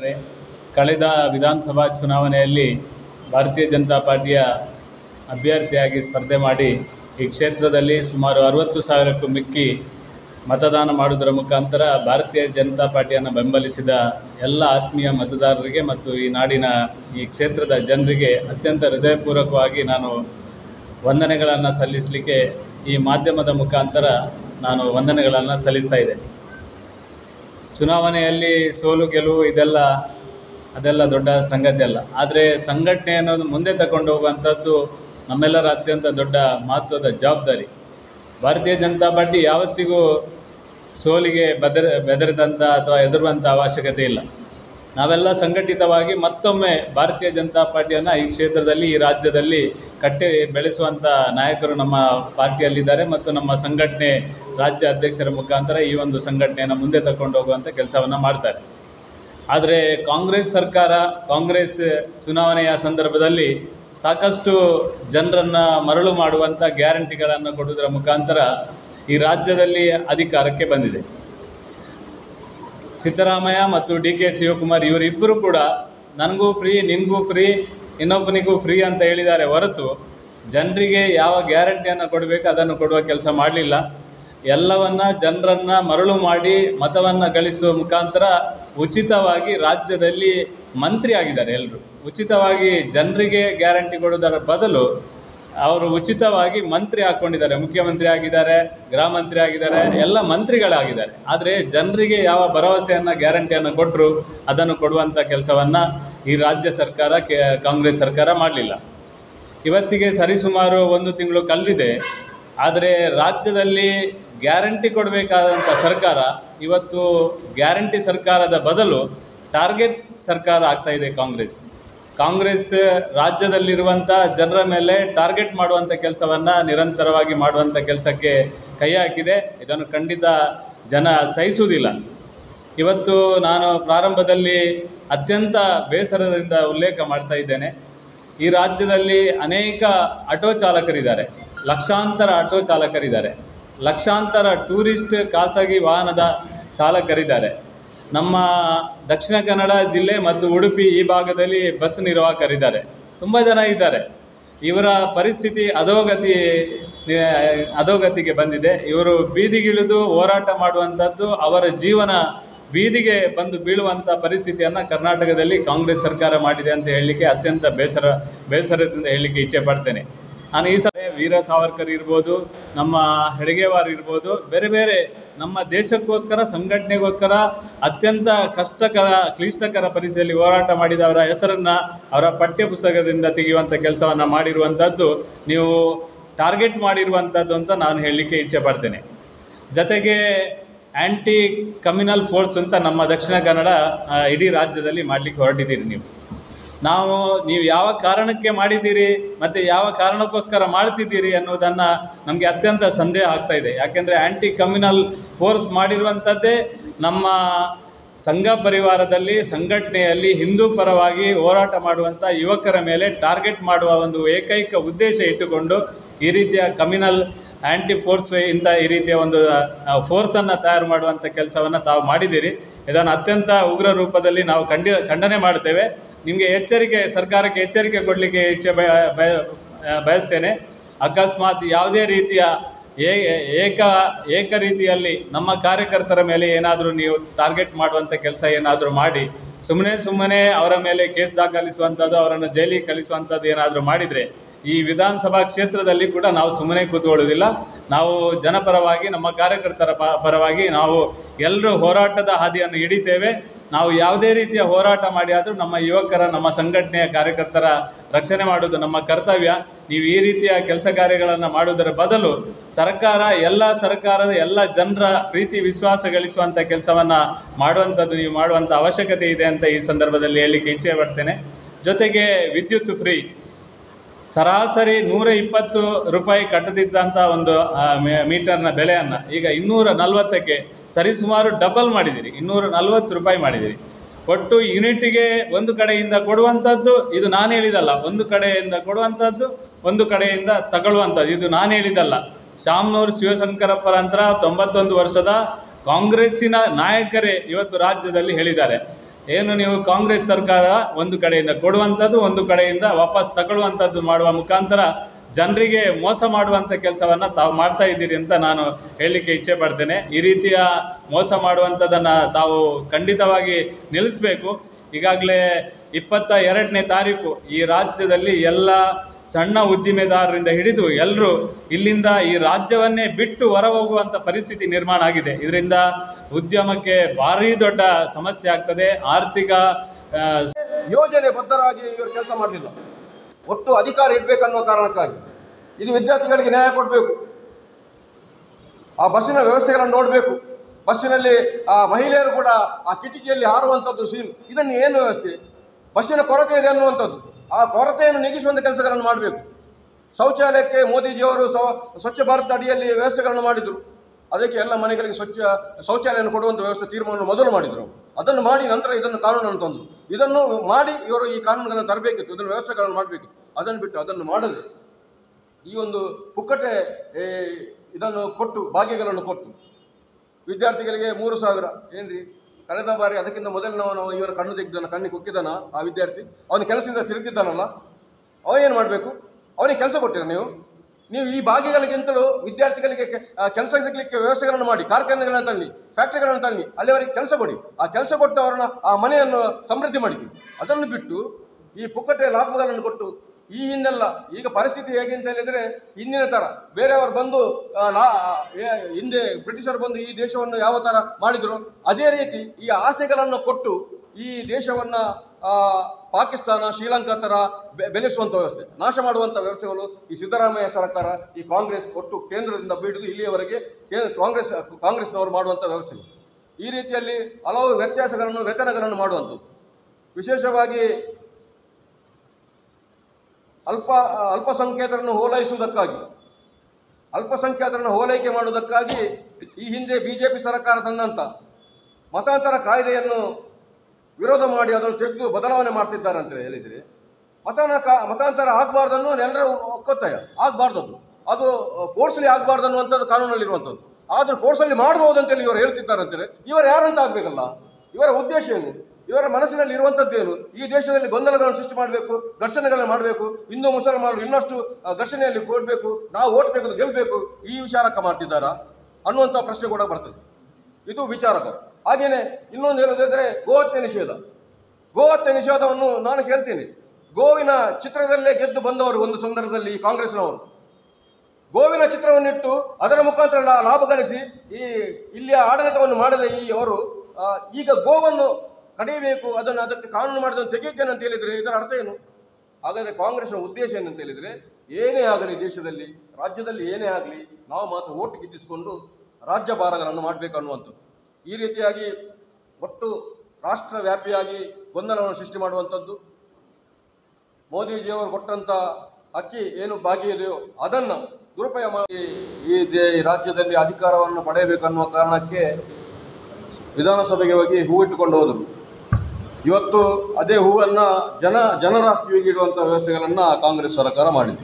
ಕಳೆದ ವಿಧಾನಸಭಾ ಚುನಾವಣೆಯಲ್ಲಿ ಭಾರತೀಯ ಜನತಾ ಪಾರ್ಟಿಯ ಅಭ್ಯರ್ಥಿಯಾಗಿ ಸ್ಪರ್ಧೆ ಮಾಡಿ ಈ ಕ್ಷೇತ್ರದಲ್ಲಿ ಸುಮಾರು ಅರವತ್ತು ಸಾವಿರಕ್ಕೂ ಮಿಕ್ಕಿ ಮತದಾನ ಮಾಡುವುದರ ಮುಖಾಂತರ ಭಾರತೀಯ ಜನತಾ ಪಾರ್ಟಿಯನ್ನು ಬೆಂಬಲಿಸಿದ ಎಲ್ಲ ಆತ್ಮೀಯ ಮತದಾರರಿಗೆ ಮತ್ತು ಈ ನಾಡಿನ ಈ ಕ್ಷೇತ್ರದ ಜನರಿಗೆ ಅತ್ಯಂತ ಹೃದಯಪೂರ್ವಕವಾಗಿ ನಾನು ವಂದನೆಗಳನ್ನು ಸಲ್ಲಿಸಲಿಕ್ಕೆ ಈ ಮಾಧ್ಯಮದ ಮುಖಾಂತರ ನಾನು ವಂದನೆಗಳನ್ನು ಸಲ್ಲಿಸ್ತಾ ಇದ್ದೇನೆ ಚುನಾವಣೆಯಲ್ಲಿ ಸೋಲು ಗೆಲುವು ಇದೆಲ್ಲ ಅದೆಲ್ಲ ದೊಡ್ಡ ಸಂಗತಿ ಅಲ್ಲ ಆದರೆ ಸಂಘಟನೆ ಅನ್ನೋದು ಮುಂದೆ ತಗೊಂಡು ಹೋಗುವಂಥದ್ದು ನಮ್ಮೆಲ್ಲರ ಅತ್ಯಂತ ದೊಡ್ಡ ಮಹತ್ವದ ಜವಾಬ್ದಾರಿ ಭಾರತೀಯ ಜನತಾ ಪಾರ್ಟಿ ಯಾವತ್ತಿಗೂ ಸೋಲಿಗೆ ಬೆದರ ಬೆದರಿದಂಥ ಅಥವಾ ಹೆದರುವಂಥ ಅವಶ್ಯಕತೆ ಇಲ್ಲ ನಾವೆಲ್ಲ ಸಂಘಟಿತವಾಗಿ ಮತ್ತೊಮ್ಮೆ ಭಾರತೀಯ ಜನತಾ ಪಾರ್ಟಿಯನ್ನು ಈ ಕ್ಷೇತ್ರದಲ್ಲಿ ಈ ರಾಜ್ಯದಲ್ಲಿ ಕಟ್ಟಿ ಬೆಳೆಸುವಂಥ ನಾಯಕರು ನಮ್ಮ ಪಾರ್ಟಿಯಲ್ಲಿದ್ದಾರೆ ಮತ್ತು ನಮ್ಮ ಸಂಘಟನೆ ರಾಜ್ಯ ಅಧ್ಯಕ್ಷರ ಮುಖಾಂತರ ಈ ಒಂದು ಸಂಘಟನೆಯನ್ನು ಮುಂದೆ ತಗೊಂಡು ಹೋಗುವಂಥ ಕೆಲಸವನ್ನು ಮಾಡ್ತಾರೆ ಆದರೆ ಕಾಂಗ್ರೆಸ್ ಸರ್ಕಾರ ಕಾಂಗ್ರೆಸ್ ಚುನಾವಣೆಯ ಸಂದರ್ಭದಲ್ಲಿ ಸಾಕಷ್ಟು ಜನರನ್ನು ಮರಳು ಮಾಡುವಂಥ ಗ್ಯಾರಂಟಿಗಳನ್ನು ಕೊಡುವುದರ ಮುಖಾಂತರ ಈ ರಾಜ್ಯದಲ್ಲಿ ಅಧಿಕಾರಕ್ಕೆ ಬಂದಿದೆ ಸಿದ್ದರಾಮಯ್ಯ ಮತ್ತು ಡಿ ಕೆ ಶಿವಕುಮಾರ್ ಇವರಿಬ್ಬರು ಕೂಡ ನನಗೂ ಫ್ರೀ ನಿನಗೂ ಫ್ರೀ ಇನ್ನೊಬ್ಬನಿಗೂ ಫ್ರೀ ಅಂತ ಹೇಳಿದ್ದಾರೆ ಹೊರತು ಜನರಿಗೆ ಯಾವ ಗ್ಯಾರಂಟಿಯನ್ನು ಕೊಡಬೇಕು ಅದನ್ನು ಕೊಡುವ ಕೆಲಸ ಮಾಡಲಿಲ್ಲ ಎಲ್ಲವನ್ನ ಜನರನ್ನ ಮರಳು ಮಾಡಿ ಮತವನ್ನು ಗಳಿಸುವ ಮುಖಾಂತರ ಉಚಿತವಾಗಿ ರಾಜ್ಯದಲ್ಲಿ ಮಂತ್ರಿ ಆಗಿದ್ದಾರೆ ಎಲ್ಲರೂ ಉಚಿತವಾಗಿ ಜನರಿಗೆ ಗ್ಯಾರಂಟಿ ಕೊಡೋದರ ಬದಲು ಅವರು ಉಚಿತವಾಗಿ ಮಂತ್ರಿ ಹಾಕ್ಕೊಂಡಿದ್ದಾರೆ ಮುಖ್ಯಮಂತ್ರಿ ಆಗಿದ್ದಾರೆ ಗೃಹ ಮಂತ್ರಿ ಆಗಿದ್ದಾರೆ ಎಲ್ಲ ಮಂತ್ರಿಗಳಾಗಿದ್ದಾರೆ ಆದರೆ ಜನರಿಗೆ ಯಾವ ಭರವಸೆಯನ್ನು ಗ್ಯಾರಂಟಿಯನ್ನು ಕೊಟ್ಟರು ಅದನ್ನು ಕೊಡುವಂಥ ಕೆಲಸವನ್ನು ಈ ರಾಜ್ಯ ಸರ್ಕಾರ ಕೆ ಕಾಂಗ್ರೆಸ್ ಸರ್ಕಾರ ಮಾಡಲಿಲ್ಲ ಇವತ್ತಿಗೆ ಸರಿಸುಮಾರು ಒಂದು ತಿಂಗಳು ಕಳೆದಿದೆ ಆದರೆ ರಾಜ್ಯದಲ್ಲಿ ಗ್ಯಾರಂಟಿ ಕೊಡಬೇಕಾದಂಥ ಸರ್ಕಾರ ಇವತ್ತು ಗ್ಯಾರಂಟಿ ಸರ್ಕಾರದ ಬದಲು ಟಾರ್ಗೆಟ್ ಸರ್ಕಾರ ಆಗ್ತಾ ಇದೆ ಕಾಂಗ್ರೆಸ್ ಕಾಂಗ್ರೆಸ್ ರಾಜ್ಯದಲ್ಲಿರುವಂಥ ಜನರ ಮೇಲೆ ಟಾರ್ಗೆಟ್ ಮಾಡುವಂಥ ಕೆಲಸವನ್ನು ನಿರಂತರವಾಗಿ ಮಾಡುವಂಥ ಕೆಲಸಕ್ಕೆ ಕೈ ಹಾಕಿದೆ ಇದನ್ನು ಖಂಡಿತ ಜನ ಸಹಿಸುವುದಿಲ್ಲ ಇವತ್ತು ನಾನು ಪ್ರಾರಂಭದಲ್ಲಿ ಅತ್ಯಂತ ಬೇಸರದಿಂದ ಉಲ್ಲೇಖ ಮಾಡ್ತಾ ಇದ್ದೇನೆ ಈ ರಾಜ್ಯದಲ್ಲಿ ಅನೇಕ ಆಟೋ ಚಾಲಕರಿದ್ದಾರೆ ಲಕ್ಷಾಂತರ ಆಟೋ ಚಾಲಕರಿದ್ದಾರೆ ಲಕ್ಷಾಂತರ ಟೂರಿಸ್ಟ್ ಖಾಸಗಿ ವಾಹನದ ಚಾಲಕರಿದ್ದಾರೆ ನಮ್ಮ ದಕ್ಷಿಣ ಕನ್ನಡ ಜಿಲ್ಲೆ ಮತ್ತು ಉಡುಪಿ ಈ ಭಾಗದಲ್ಲಿ ಬಸ್ ನಿರ್ವಾಹಕರಿದ್ದಾರೆ ತುಂಬ ಜನ ಇದ್ದಾರೆ ಇವರ ಪರಿಸ್ಥಿತಿ ಅಧೋಗತಿ ಅಧೋಗತಿಗೆ ಬಂದಿದೆ ಇವರು ಬೀದಿಗಿಳಿದು ಹೋರಾಟ ಮಾಡುವಂಥದ್ದು ಅವರ ಜೀವನ ಬೀದಿಗೆ ಬಂದು ಬೀಳುವಂಥ ಪರಿಸ್ಥಿತಿಯನ್ನು ಕರ್ನಾಟಕದಲ್ಲಿ ಕಾಂಗ್ರೆಸ್ ಸರ್ಕಾರ ಮಾಡಿದೆ ಅಂತ ಹೇಳಲಿಕ್ಕೆ ಅತ್ಯಂತ ಬೇಸರ ಬೇಸರದಿಂದ ಹೇಳಲಿಕ್ಕೆ ಇಚ್ಛೆ ಪಡ್ತೇನೆ ನಾನು ಈ ಸಲ ವೀರ ಸಾವರ್ಕರ್ ಇರ್ಬೋದು ನಮ್ಮ ಹೆಡಗೇವಾರ್ ಇರ್ಬೋದು ಬೇರೆ ಬೇರೆ ನಮ್ಮ ದೇಶಕ್ಕೋಸ್ಕರ ಸಂಘಟನೆಗೋಸ್ಕರ ಅತ್ಯಂತ ಕಷ್ಟಕರ ಕ್ಲಿಷ್ಟಕರ ಪರಿಸ್ಥಿತಿಯಲ್ಲಿ ಹೋರಾಟ ಮಾಡಿದವರ ಹೆಸರನ್ನು ಅವರ ಪಠ್ಯ ಪುಸ್ತಕದಿಂದ ತೆಗೆಯುವಂಥ ಕೆಲಸವನ್ನು ಮಾಡಿರುವಂಥದ್ದು ನೀವು ಟಾರ್ಗೆಟ್ ಮಾಡಿರುವಂಥದ್ದು ಅಂತ ನಾನು ಹೇಳಲಿಕ್ಕೆ ಇಚ್ಛೆ ಪಡ್ತೇನೆ ಜೊತೆಗೆ ಆ್ಯಂಟಿ ಕಮ್ಯುನಲ್ ಫೋರ್ಸ್ ಅಂತ ನಮ್ಮ ದಕ್ಷಿಣ ಕನ್ನಡ ಆ, ಇಡೀ ರಾಜ್ಯದಲ್ಲಿ ಮಾಡಲಿಕ್ಕೆ ಹೊರಟಿದ್ದೀರಿ ನೀವು ನಾವು ನೀವು ಯಾವ ಕಾರಣಕ್ಕೆ ಮಾಡಿದ್ದೀರಿ ಮತ್ತು ಯಾವ ಕಾರಣಕ್ಕೋಸ್ಕರ ಮಾಡ್ತಿದ್ದೀರಿ ಅನ್ನೋದನ್ನು ನಮಗೆ ಅತ್ಯಂತ ಸಂದೇಹ ಆಗ್ತಾ ಇದೆ ಯಾಕೆಂದರೆ ಆ್ಯಂಟಿ ಕಮ್ಯುನಲ್ ಫೋರ್ಸ್ ಮಾಡಿರುವಂಥದ್ದೇ ನಮ್ಮ ಸಂಘ ಪರಿವಾರದಲ್ಲಿ ಸಂಘಟನೆಯಲ್ಲಿ ಹಿಂದೂ ಪರವಾಗಿ ಹೋರಾಟ ಮಾಡುವಂಥ ಯುವಕರ ಮೇಲೆ ಟಾರ್ಗೆಟ್ ಮಾಡುವ ಒಂದು ಏಕೈಕ ಉದ್ದೇಶ ಇಟ್ಟುಕೊಂಡು ಈ ರೀತಿಯ ಕಮ್ಯುನಲ್ ಆ್ಯಂಟಿ ಫೋರ್ಸ್ ಇಂಥ ಈ ರೀತಿಯ ಒಂದು ಫೋರ್ಸನ್ನು ತಯಾರು ಮಾಡುವಂಥ ಕೆಲಸವನ್ನು ತಾವು ಮಾಡಿದ್ದೀರಿ ಇದನ್ನು ಅತ್ಯಂತ ಉಗ್ರ ರೂಪದಲ್ಲಿ ನಾವು ಖಂಡಿ ಖಂಡನೆ ಮಾಡ್ತೇವೆ ನಿಮಗೆ ಎಚ್ಚರಿಕೆ ಸರ್ಕಾರಕ್ಕೆ ಎಚ್ಚರಿಕೆ ಕೊಡಲಿಕ್ಕೆ ಇಚ್ಛೆ ಬಯ ಬಯ- ಬಯಸ್ತೇನೆ ಅಕಸ್ಮಾತ್ ಯಾವುದೇ ರೀತಿಯ ಏ- ಏಕ ಏಕ ರೀತಿಯಲ್ಲಿ ನಮ್ಮ ಕಾರ್ಯಕರ್ತರ ಮೇಲೆ ಏನಾದರೂ ನೀವು ಟಾರ್ಗೆಟ್ ಮಾಡುವಂಥ ಕೆಲಸ ಏನಾದರೂ ಮಾಡಿ ಸುಮ್ಮನೆ ಸುಮ್ಮನೆ ಅವರ ಮೇಲೆ ಕೇಸ್ ದಾಖಲಿಸುವಂಥದ್ದು ಅವರನ್ನು ಜೈಲಿಗೆ ಕಳಿಸುವಂಥದ್ದು ಏನಾದರೂ ಮಾಡಿದರೆ ಈ ವಿಧಾನಸಭಾ ಕ್ಷೇತ್ರದಲ್ಲಿ ಕೂಡ ನಾವು ಸುಮ್ಮನೆ ಕೂತ್ಕೊಳ್ಳೋದಿಲ್ಲ ನಾವು ಜನಪರವಾಗಿ ನಮ್ಮ ಕಾರ್ಯಕರ್ತರ ಪ ಪರವಾಗಿ ನಾವು ಎಲ್ಲರೂ ಹೋರಾಟದ ಹಾದಿಯನ್ನು ಹಿಡಿತೇವೆ ನಾವು ಯಾವುದೇ ರೀತಿಯ ಹೋರಾಟ ಮಾಡಿ ಆದರೂ ನಮ್ಮ ಯುವಕರ ನಮ್ಮ ಸಂಘಟನೆಯ ಕಾರ್ಯಕರ್ತರ ರಕ್ಷಣೆ ಮಾಡೋದು ನಮ್ಮ ಕರ್ತವ್ಯ ನೀವು ಈ ರೀತಿಯ ಕೆಲಸ ಕಾರ್ಯಗಳನ್ನು ಮಾಡುವುದರ ಬದಲು ಸರ್ಕಾರ ಎಲ್ಲ ಸರ್ಕಾರದ ಎಲ್ಲ ಜನರ ಪ್ರೀತಿ ವಿಶ್ವಾಸ ಗಳಿಸುವಂಥ ಕೆಲಸವನ್ನು ಮಾಡುವಂಥದ್ದು ನೀವು ಮಾಡುವಂಥ ಅವಶ್ಯಕತೆ ಇದೆ ಅಂತ ಈ ಸಂದರ್ಭದಲ್ಲಿ ಹೇಳಲಿಕ್ಕೆ ಇಚ್ಛೆ ಪಡ್ತೇನೆ ಜೊತೆಗೆ ವಿದ್ಯುತ್ ಫ್ರೀ ಸರಾಸರಿ ನೂರ ಇಪ್ಪತ್ತು ರೂಪಾಯಿ ಕಟ್ಟದಿದ್ದಂಥ ಒಂದು ಆ, ಮೀ- ಮೀಟರ್ನ ಬೆಲೆಯನ್ನು ಈಗ ಇನ್ನೂರ ನಲವತ್ತಕ್ಕೆ ಸರಿಸುಮಾರು ಡಬಲ್ ಮಾಡಿದಿರಿ ಇನ್ನೂರ ನಲವತ್ತು ರೂಪಾಯಿ ಮಾಡಿದಿರಿ ಒಟ್ಟು ಯೂನಿಟ್ಗೆ ಒಂದು ಕಡೆಯಿಂದ ಕೊಡುವಂಥದ್ದು ಇದು ನಾನು ಹೇಳಿದಲ್ಲ ಒಂದು ಕಡೆಯಿಂದ ಕೊಡುವಂಥದ್ದು ಒಂದು ಕಡೆಯಿಂದ ತಗೊಳ್ಳುವಂಥದ್ದು ಇದು ನಾನು ಹೇಳಿದಲ್ಲ ಶಾಮ್ನೂರು ಶಿವಶಂಕರಪ್ಪರ ನಂತರ ತೊಂಬತ್ತೊಂದು ವರ್ಷದ ಕಾಂಗ್ರೆಸ್ಸಿನ ನಾಯಕರೇ ಇವತ್ತು ರಾಜ್ಯದಲ್ಲಿ ಹೇಳಿದ್ದಾರೆ ಏನು ನೀವು ಕಾಂಗ್ರೆಸ್ ಸರ್ಕಾರ ಒಂದು ಕಡೆಯಿಂದ ಕೊಡುವಂಥದ್ದು ಒಂದು ಕಡೆಯಿಂದ ವಾಪಸ್ ತಗೊಳ್ಳುವಂಥದ್ದು ಮಾಡುವ ಮುಖಾಂತರ ಜನರಿಗೆ ಮೋಸ ಮಾಡುವಂಥ ಕೆಲಸವನ್ನು ತಾವು ಮಾಡ್ತಾ ಇದ್ದೀರಿ ಅಂತ ನಾನು ಹೇಳಲಿಕ್ಕೆ ಇಚ್ಛೆ ಪಡ್ತೇನೆ ಈ ರೀತಿಯ ಮೋಸ ಮಾಡುವಂಥದ್ದನ್ನು ತಾವು ಖಂಡಿತವಾಗಿ ನಿಲ್ಲಿಸಬೇಕು ಈಗಾಗಲೇ ಇಪ್ಪತ್ತ ಎರಡನೇ ತಾರೀಕು ಈ ರಾಜ್ಯದಲ್ಲಿ ಎಲ್ಲ ಸಣ್ಣ ಉದ್ದಿಮೆದಾರರಿಂದ ಹಿಡಿದು ಎಲ್ಲರೂ ಇಲ್ಲಿಂದ ಈ ರಾಜ್ಯವನ್ನೇ ಬಿಟ್ಟು ಹೊರ ಹೋಗುವಂಥ ಪರಿಸ್ಥಿತಿ ನಿರ್ಮಾಣ ಆಗಿದೆ ಇದರಿಂದ ಉದ್ಯಮಕ್ಕೆ ಭಾರಿ ದೊಡ್ಡ ಸಮಸ್ಯೆ ಆಗ್ತದೆ ಆರ್ಥಿಕ ಆ, ಯೋಜನೆ ಬದ್ಧರಾಗಿ ಇವರು ಕೆಲಸ ಮಾಡಲಿಲ್ಲ ಒಟ್ಟು ಅಧಿಕಾರ ಇಡಬೇಕನ್ನೋ ಕಾರಣಕ್ಕಾಗಿ ಇದು ವಿದ್ಯಾರ್ಥಿಗಳಿಗೆ ನ್ಯಾಯ ಕೊಡಬೇಕು ಆ ಬಸ್ಸಿನ ವ್ಯವಸ್ಥೆಗಳನ್ನು ನೋಡಬೇಕು ಬಸ್ಸಿನಲ್ಲಿ ಆ ಮಹಿಳೆಯರು ಕೂಡ ಆ ಕಿಟಕಿಯಲ್ಲಿ ಹಾರುವಂಥದ್ದು ಸೀನ್ ಇದನ್ನು ಏನು ವ್ಯವಸ್ಥೆ ಬಸ್ಸಿನ ಕೊರತೆ ಇದೆ ಅನ್ನುವಂಥದ್ದು ಆ ಕೊರತೆಯನ್ನು ನೀಗಿಸುವಂಥ ಕೆಲಸಗಳನ್ನು ಮಾಡಬೇಕು ಶೌಚಾಲಯಕ್ಕೆ ಮೋದಿಜಿಯವರು ಸ್ವ ಸ್ವಚ್ಛ ಭಾರತ ಅಡಿಯಲ್ಲಿ ವ್ಯವಸ್ಥೆಗಳನ್ನು ಮಾಡಿದರು ಅದಕ್ಕೆ ಎಲ್ಲ ಮನೆಗಳಿಗೆ ಸ್ವಚ್ಛ ಶೌಚಾಲಯವನ್ನು ಕೊಡುವಂಥ ವ್ಯವಸ್ಥೆ ತೀರ್ಮಾನವನ್ನು ಮೊದಲು ಮಾಡಿದರು ಅದನ್ನು ಮಾಡಿ ನಂತರ ಇದನ್ನು ಕಾನೂನನ್ನು ತಂದರು ಇದನ್ನು ಮಾಡಿ ಇವರು ಈ ಕಾನೂನುಗಳನ್ನು ತರಬೇಕಿತ್ತು ಇದನ್ನು ವ್ಯವಸ್ಥೆಗಳನ್ನು ಮಾಡಬೇಕಿತ್ತು ಅದನ್ನು ಬಿಟ್ಟು ಅದನ್ನು ಮಾಡದೆ ಈ ಒಂದು ಪುಕ್ಕಟೆ ಏ, ಇದನ್ನು ಕೊಟ್ಟು ಭಾಗ್ಯಗಳನ್ನು ಕೊಟ್ಟು ವಿದ್ಯಾರ್ಥಿಗಳಿಗೆ ಮೂರು ಸಾವಿರ ಏನ್ರಿ ಕಳೆದ ಬಾರಿ ಅದಕ್ಕಿಂತ ಮೊದಲಿನವನು ಇವರ ಕಣ್ಣು ತೆಗೆದನ ಕಣ್ಣಿಗೆ ಕುಕ್ಕಿದನ ಆ ವಿದ್ಯಾರ್ಥಿ ಅವನ ಕೆಲಸದಿಂದ ತಿರುಗಿದ್ದಾನಲ್ಲ ಅವ ಏನು ಮಾಡಬೇಕು ಅವನಿಗೆ ಕೆಲಸ ಕೊಟ್ಟಿರ ನೀವು ನೀವು ಈ ಭಾಗ್ಯಗಳಿಗಿಂತಲೂ ವಿದ್ಯಾರ್ಥಿಗಳಿಗೆ ಕೆಲಸ ಸಿಗಲಿಕ್ಕೆ ವ್ಯವಸ್ಥೆಗಳನ್ನು ಮಾಡಿ ಕಾರ್ಖಾನೆಗಳನ್ನು ತನ್ನಿ ಫ್ಯಾಕ್ಟ್ರಿಗಳನ್ನು ತನ್ನಿ ಅಲ್ಲಿ ಅವರಿಗೆ ಕೆಲಸ ಕೊಡಿ ಆ ಕೆಲಸ ಕೊಟ್ಟು ಅವರನ್ನ ಆ ಮನೆಯನ್ನು ಸಮೃದ್ಧಿ ಮಾಡಿ ಅದನ್ನು ಬಿಟ್ಟು ಈ ಪುಕ್ಕಟೆ ಲಾಭಗಳನ್ನು ಕೊಟ್ಟು ಈ ಹಿಂದೆಲ್ಲ ಈಗ ಪರಿಸ್ಥಿತಿ ಹೇಗೆ ಅಂತ ಹೇಳಿದ್ರೆ ಹಿಂದಿನ ತರ ಬೇರೆಯವರು ಬಂದು ಆ, ಲಾ- ಆ, ಏ- ಹಿಂದೆ ಬ್ರಿಟಿಷರು ಬಂದು ಈ ದೇಶವನ್ನು ಯಾವ ತರ ಮಾಡಿದ್ರು ಅದೇ ರೀತಿ ಈ ಆಸೆಗಳನ್ನು ಕೊಟ್ಟು ಈ ದೇಶವನ್ನ ಆ, ಪಾಕಿಸ್ತಾನ ಶ್ರೀಲಂಕಾ ತರ ಬೆ- ಬೆಳೆಸುವಂತ ವ್ಯವಸ್ಥೆ ನಾಶ ಮಾಡುವಂತ ವ್ಯವಸ್ಥೆಗಳು ಈ ಸಿದ್ದರಾಮಯ್ಯ ಸರ್ಕಾರ ಈ ಕಾಂಗ್ರೆಸ್ ಒಟ್ಟು ಕೇಂದ್ರದಿಂದ ಬಿಡಿದು ಇಲ್ಲಿಯವರೆಗೆ ಕೇ- ಕಾಂಗ್ರೆಸ್ ಕಾಂಗ್ರೆಸ್ನವರು ಮಾಡುವಂತ ವ್ಯವಸ್ಥೆ ಈ ರೀತಿಯಲ್ಲಿ ಹಲವು ವ್ಯತ್ಯಾಸಗಳನ್ನು ವೇತನಗಳನ್ನು ಮಾಡುವಂಥದ್ದು ವಿಶೇಷವಾಗಿ ಅಲ್ಪ ಅಲ್ಪಸಂಖ್ಯಾತರನ್ನು ಓಲೈಸುವುದಕ್ಕಾಗಿ ಅಲ್ಪಸಂಖ್ಯಾತರನ್ನು ಓಲೈಕೆ ಮಾಡುವುದಕ್ಕಾಗಿ ಈ ಹಿಂದೆ ಬಿಜೆಪಿ ಸರ್ಕಾರ ತಂದಂತ ಮತಾಂತರ ಕಾಯ್ದೆಯನ್ನು ವಿರೋಧ ಮಾಡಿ ಅದನ್ನು ತೆಗೆದು ಬದಲಾವಣೆ ಮಾಡ್ತಿದ್ದಾರೆ ಅಂತ ಹೇಳಿದರೆ ಮತಾನ ಕಾ ಮತಾಂತರ ಆಗಬಾರ್ದನ್ನು ಎಲ್ಲರೂ ಒಕ್ಕೊತ್ತಾಯ ಆಗಬಾರ್ದದು ಅದು ಫೋರ್ಸ್ಲಿ ಆಗಬಾರ್ದು ಅನ್ನುವಂಥದ್ದು ಕಾನೂನಲ್ಲಿರುವಂಥದ್ದು ಆದರೂ ಫೋರ್ಸಲ್ಲಿ ಮಾಡ್ಬೋದು ಅಂತೇಳಿ ಇವರು ಹೇಳ್ತಿದ್ದಾರೆ ಅಂತೇಳಿ ಇವರು ಯಾರಂತ ಆಗಬೇಕಲ್ಲ ಇವರ ಉದ್ದೇಶ ಏನು ಇವರ ಮನಸ್ಸಿನಲ್ಲಿ ಇರುವಂಥದ್ದೇನು ಈ ದೇಶದಲ್ಲಿ ಗೊಂದಲಗಳನ್ನು ಸೃಷ್ಟಿ ಮಾಡಬೇಕು ಘರ್ಷಣೆಗಳನ್ನು ಮಾಡಬೇಕು ಹಿಂದೂ ಮುಸಲ್ಮಾನರು ಇನ್ನಷ್ಟು ಆ, ಘರ್ಷಣೆಯಲ್ಲಿ ಕೊಡಬೇಕು ನಾವು ಓಟ್ ಬೇಕು ಗೆಲ್ಲಬೇಕು ಈ ವಿಚಾರಕ್ಕೆ ಮಾಡ್ತಿದ್ದಾರಾ ಅನ್ನುವಂಥ ಪ್ರಶ್ನೆ ಕೂಡ ಬರ್ತದೆ ಇದು ವಿಚಾರಕ ಹಾಗೇನೆ ಇನ್ನೊಂದು ಹೇಳೋದಾದ್ರೆ ಗೋಹತ್ಯೆ ನಿಷೇಧ ಗೋಹತ್ಯೆ ನಿಷೇಧವನ್ನು ನಾನು ಕೇಳ್ತೀನಿ ಗೋವಿನ ಚಿತ್ರದಲ್ಲೇ ಗೆದ್ದು ಬಂದವರು ಒಂದು ಸಂದರ್ಭದಲ್ಲಿ ಈ ಕಾಂಗ್ರೆಸ್ನವರು ಗೋವಿನ ಚಿತ್ರವನ್ನಿಟ್ಟು ಅದರ ಮುಖಾಂತರ ಲಾ- ಲಾಭ ಗಳಿಸಿ ಈ ಇಲ್ಲಿಯ ಆಡಳಿತವನ್ನು ಮಾಡದ ಈ ಅವರು ಆ, ಈಗ ಗೋವನ್ನು ಕಡಿಯಬೇಕು ಅದನ್ನು ಅದಕ್ಕೆ ಕಾನೂನು ಮಾಡಿದನ್ನು ತೆಗೆಯುತ್ತೇನೆ ಅಂತ ಹೇಳಿದರೆ ಇದರ ಅರ್ಥ ಏನು ಹಾಗಾದರೆ ಕಾಂಗ್ರೆಸ್ನ ಉದ್ದೇಶ ಏನಂತ ಹೇಳಿದರೆ ಏನೇ ಆಗಲಿ ದೇಶದಲ್ಲಿ ರಾಜ್ಯದಲ್ಲಿ ಏನೇ ಆಗಲಿ ನಾವು ಮಾತ್ರ ಓಟ್ ಗಿಟ್ಟಿಸಿಕೊಂಡು ರಾಜ್ಯ ಭಾರಗಳನ್ನು ಮಾಡಬೇಕು ಅನ್ನುವಂಥದ್ದು ಈ ರೀತಿಯಾಗಿ ಒಟ್ಟು ರಾಷ್ಟ್ರ ವ್ಯಾಪಿಯಾಗಿ ಗೊಂದಲವನ್ನು ಸೃಷ್ಟಿ ಮಾಡುವಂಥದ್ದು ಮೋದಿಜಿಯವರು ಕೊಟ್ಟಂತ ಅಕ್ಕಿ ಏನು ಬಾಕಿ ಇದೆಯೋ ಅದನ್ನ ದುರುಪಯೋಗ ಮಾಡಿ ಈ ದೇ- ಈ ರಾಜ್ಯದಲ್ಲಿ ಅಧಿಕಾರವನ್ನು ಪಡೆಯಬೇಕನ್ನುವ ಕಾರಣಕ್ಕೆ ವಿಧಾನಸಭೆಗೆ ಹೋಗಿ ಹೂ ಇಟ್ಟುಕೊಂಡು ಹೋದರು ಇವತ್ತು ಅದೇ ಹೂವನ್ನ ಜನ ಜನರ ಕಿವಿಗೆ ಇಡುವಂಥ ವ್ಯವಸ್ಥೆಗಳನ್ನ ಕಾಂಗ್ರೆಸ್ ಸರ್ಕಾರ ಮಾಡಿದೆ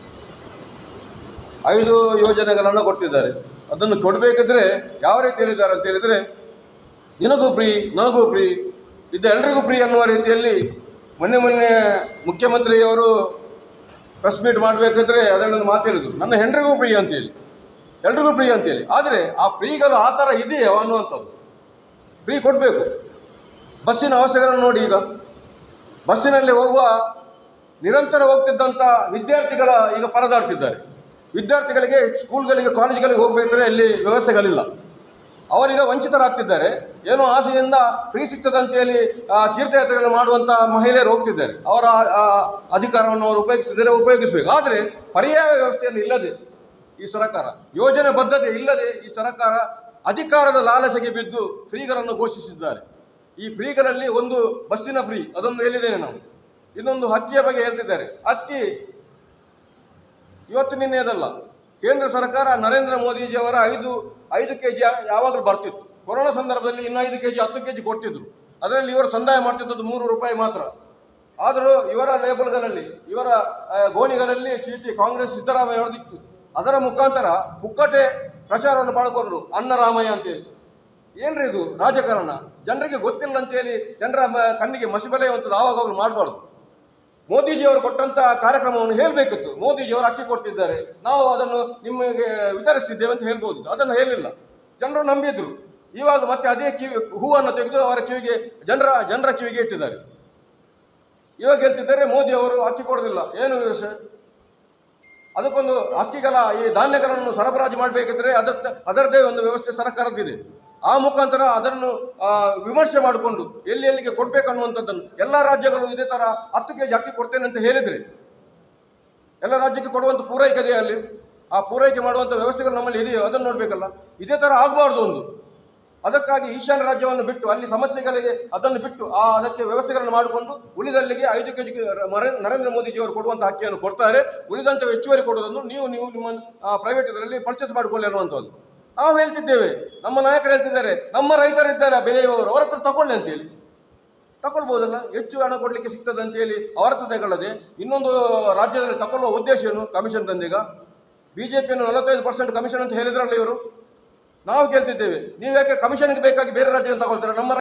ಐದು ಯೋಜನೆಗಳನ್ನು ಕೊಟ್ಟಿದ್ದಾರೆ ಅದನ್ನು ಕೊಡಬೇಕಿದ್ರೆ ಯಾವ ರೀತಿ ಹೇಳಿದ್ದಾರೆ ಅಂತ ಹೇಳಿದ್ರೆ ನಿನಗೂ ಫ್ರೀ ನನಗೂ ಫ್ರೀ ಇದು ಎಲ್ರಿಗೂ ಫ್ರೀ ಅನ್ನುವ ರೀತಿಯಲ್ಲಿ ಮೊನ್ನೆ ಮೊನ್ನೆ ಮುಖ್ಯಮಂತ್ರಿಯವರು ಪ್ರೆಸ್ ಮೀಟ್ ಮಾಡಬೇಕಾದ್ರೆ ಅದನ್ನು ಮಾತು ಹೇಳಿದ್ರು ನನ್ನ ಹೆಂಡ್ರಿಗೂ ಫ್ರೀ ಅಂತೇಳಿ ಎಲ್ರಿಗೂ ಫ್ರೀ ಅಂತೇಳಿ ಆದರೆ ಆ ಫ್ರೀಗಳು ಆ ಥರ ಇದೆಯೋ ಅನ್ನುವಂಥದ್ದು ಫ್ರೀ ಕೊಡಬೇಕು ಬಸ್ಸಿನ ಅವಸ್ಥೆಗಳನ್ನು ನೋಡಿ ಈಗ ಬಸ್ಸಿನಲ್ಲಿ ಹೋಗುವ ನಿರಂತರ ಹೋಗ್ತಿದ್ದಂಥ ವಿದ್ಯಾರ್ಥಿಗಳ ಈಗ ಪರದಾಡ್ತಿದ್ದಾರೆ ವಿದ್ಯಾರ್ಥಿಗಳಿಗೆ ಸ್ಕೂಲ್ಗಳಿಗೆ ಕಾಲೇಜುಗಳಿಗೆ ಹೋಗಬೇಕಾದ್ರೆ ಅಲ್ಲಿ ವ್ಯವಸ್ಥೆಗಳಿಲ್ಲ ಅವರೀಗ ವಂಚಿತರಾಗ್ತಿದ್ದಾರೆ ಏನೋ ಆಸೆಯಿಂದ ಫ್ರೀ ಸಿಗ್ತದೆ ಅಂತೇಳಿ ಆ, ತೀರ್ಥಯಾತ್ರೆಗಳನ್ನು ಮಾಡುವಂಥ ಮಹಿಳೆಯರು ಹೋಗ್ತಿದ್ದಾರೆ ಅವರ ಆ, ಅಧಿಕಾರವನ್ನು ಅವರು ಉಪಯೋಗಿಸಿದರೆ ಉಪಯೋಗಿಸಬೇಕು ಆದರೆ ಪರ್ಯಾಯ ವ್ಯವಸ್ಥೆಯನ್ನು ಇಲ್ಲದೆ ಈ ಸರ್ಕಾರ ಯೋಜನೆ ಬದ್ಧತೆ ಇಲ್ಲದೆ ಈ ಸರ್ಕಾರ ಅಧಿಕಾರದ ಲಾಲಸೆಗೆ ಬಿದ್ದು ಫ್ರೀಗಳನ್ನು ಘೋಷಿಸಿದ್ದಾರೆ ಈ ಫ್ರೀಗಳಲ್ಲಿ ಒಂದು ಬಸ್ಸಿನ ಫ್ರೀ ಅದನ್ನು ಹೇಳಿದ್ದೇನೆ ನಾವು ಇನ್ನೊಂದು ಅಕ್ಕಿಯ ಬಗ್ಗೆ ಹೇಳ್ತಿದ್ದಾರೆ ಅಕ್ಕಿ ಇವತ್ತು ನಿನ್ನೆದಲ್ಲ ಕೇಂದ್ರ ಸರ್ಕಾರ ನರೇಂದ್ರ ಮೋದಿಜಿಯವರ ಐದು ಐದು ಕೆ ಜಿ ಯಾವಾಗಲೂ ಬರ್ತಿತ್ತು ಕೊರೋನಾ ಸಂದರ್ಭದಲ್ಲಿ ಇನ್ನು ಐದು ಕೆ ಜಿ ಹತ್ತು ಕೆ ಜಿ ಕೊಡ್ತಿದ್ರು ಅದರಲ್ಲಿ ಇವರು ಸಂದಾಯ ಮಾಡ್ತಿದ್ದದ್ದು ಮೂರು ರೂಪಾಯಿ ಮಾತ್ರ ಆದರೂ ಇವರ ಲೇಬಲ್ಗಳಲ್ಲಿ ಇವರ ಆ, ಗೋಣಿಗಳಲ್ಲಿ ಚೀಟಿ ಕಾಂಗ್ರೆಸ್ ಸಿದ್ದರಾಮಯ್ಯ ಹೊಡೆದಿತ್ತು ಅದರ ಮುಖಾಂತರ ಪುಕ್ಕಟೆ ಪ್ರಚಾರವನ್ನು ಪಡ್ಕೊಂಡು ಅನ್ನರಾಮಯ್ಯ ಅಂತೇಳಿ ಏನ್ರಿ ಇದು ರಾಜಕಾರಣ ಜನರಿಗೆ ಗೊತ್ತಿಲ್ಲ ಅಂತೇಳಿ ಜನರ ಮ- ಕಣ್ಣಿಗೆ ಮಸಿಬಲೆಯುವಂಥದ್ದು ಆವಾಗಲೂ ಮಾಡಬಾರ್ದು ಮೋದಿಜಿಯವರು ಕೊಟ್ಟಂತ ಕಾರ್ಯಕ್ರಮವನ್ನು ಹೇಳಬೇಕಿತ್ತು ಮೋದಿಜಿಯವರು ಅಕ್ಕಿ ಕೊಡ್ತಿದ್ದಾರೆ ನಾವು ಅದನ್ನು ನಿಮಗೆ ವಿತರಿಸ್ತಿದ್ದೇವೆ ಅಂತ ಹೇಳ್ಬೋದು ಅದನ್ನು ಹೇಳಿಲ್ಲ ಜನರು ನಂಬಿದ್ರು ಇವಾಗ ಮತ್ತೆ ಅದೇ ಕಿವಿ ಹೂವನ್ನು ತೆಗೆದು ಅವರ ಕಿವಿಗೆ ಜನರ ಜನರ ಕಿವಿಗೆ ಇಟ್ಟಿದ್ದಾರೆ ಇವಾಗ ಹೇಳ್ತಿದ್ದಾರೆ ಮೋದಿ ಅವರು ಅಕ್ಕಿ ಕೊಡೋದಿಲ್ಲ ಏನು ವಿಷಯ ಅದಕ್ಕೊಂದು ಅಕ್ಕಿಗಳ ಈ ಧಾನ್ಯಗಳನ್ನು ಸರಬರಾಜು ಮಾಡಬೇಕಿದ್ರೆ ಅದಕ್ಕೆ ಅದರದ್ದೇ ಒಂದು ವ್ಯವಸ್ಥೆ ಸರ್ಕಾರದ್ದಿದೆ ಆ ಮುಖಾಂತರ ಅದನ್ನು ಆ, ವಿಮರ್ಶೆ ಮಾಡಿಕೊಂಡು ಎಲ್ಲಿ ಎಲ್ಲಿಗೆ ಕೊಡ್ಬೇಕು ಅನ್ನುವಂಥದ್ದನ್ನು ಎಲ್ಲ ರಾಜ್ಯಗಳು ಇದೇ ತರ ಹತ್ತು ಕೆಜಿ ಅಕ್ಕಿ ಕೊಡ್ತೇನೆ ಅಂತ ಹೇಳಿದ್ರೆ ಎಲ್ಲ ರಾಜ್ಯಕ್ಕೆ ಕೊಡುವಂಥ ಪೂರೈಕೆ ಇದೆಯಾ ಅಲ್ಲಿ ಆ ಪೂರೈಕೆ ಮಾಡುವಂಥ ವ್ಯವಸ್ಥೆಗಳು ನಮ್ಮಲ್ಲಿ ಇದೆಯೋ ಅದನ್ನು ನೋಡಬೇಕಲ್ಲ ಇದೇ ತರ ಆಗಬಾರ್ದು ಒಂದು ಅದಕ್ಕಾಗಿ ಈಶಾನ್ಯ ರಾಜ್ಯವನ್ನು ಬಿಟ್ಟು ಅಲ್ಲಿ ಸಮಸ್ಯೆಗಳಿಗೆ ಅದನ್ನು ಬಿಟ್ಟು ಆ ಅದಕ್ಕೆ ವ್ಯವಸ್ಥೆಗಳನ್ನು ಮಾಡಿಕೊಂಡು ಉಳಿದಲ್ಲಿಗೆ ಐದು ಕೆ ಜಿ ನರೇಂದ್ರ ಮೋದಿಜಿಯವರು ಕೊಡುವಂಥ ಅಕ್ಕಿಯನ್ನು ಕೊಡ್ತಾರೆ ಉಳಿದಂತೆ ಹೆಚ್ಚುವರಿ ಕೊಡುವುದನ್ನು ನೀವು ನೀವು ನಿಮ್ಮ ಪ್ರೈವೇಟ್ ಇದರಲ್ಲಿ ಪರ್ಚೇಸ್ ಮಾಡಿಕೊಳ್ಳಿ ಅನ್ನುವಂಥದ್ದು ನಾವು ಹೇಳ್ತಿದ್ದೇವೆ ನಮ್ಮ ನಾಯಕರು ಹೇಳ್ತಿದ್ದಾರೆ ನಮ್ಮ ರೈತರಿದ್ದಾರೆ ಬೆಳೆಯುವವರು ಅವರ ಹತ್ರ ತಗೊಳ್ಳಿ ಅಂತೇಳಿ ತಗೊಳ್ಬೋದಲ್ಲ ಹೆಚ್ಚು ಹಣ ಕೊಡ್ಲಿಕ್ಕೆ ಸಿಗ್ತದೆ ಅಂತೇಳಿ ಅವರ ಹತ್ರ ತಗೊಳ್ಳದೆ ಇನ್ನೊಂದು ರಾಜ್ಯದಲ್ಲಿ ತಗೊಳ್ಳುವ ಉದ್ದೇಶ ಏನು ಕಮಿಷನ್ ತಂದೀಗ ಬಿಜೆಪಿಯನ್ನು ನಲವತ್ತೈದು ಪರ್ಸೆಂಟ್ ಕಮಿಷನ್ ಅಂತ ಹೇಳಿದ್ರಲ್ಲ ಇವರು ನಾವು ಕೇಳ್ತಿದ್ದೇವೆ ನೀವು ಯಾಕೆ ಕಮಿಷನ್ಗೆ ಬೇಕಾಗಿ ಬೇರೆ ರಾಜ್ಯವನ್ನು ತಗೊಳ್ತಾರೆ ನಮ್ಮ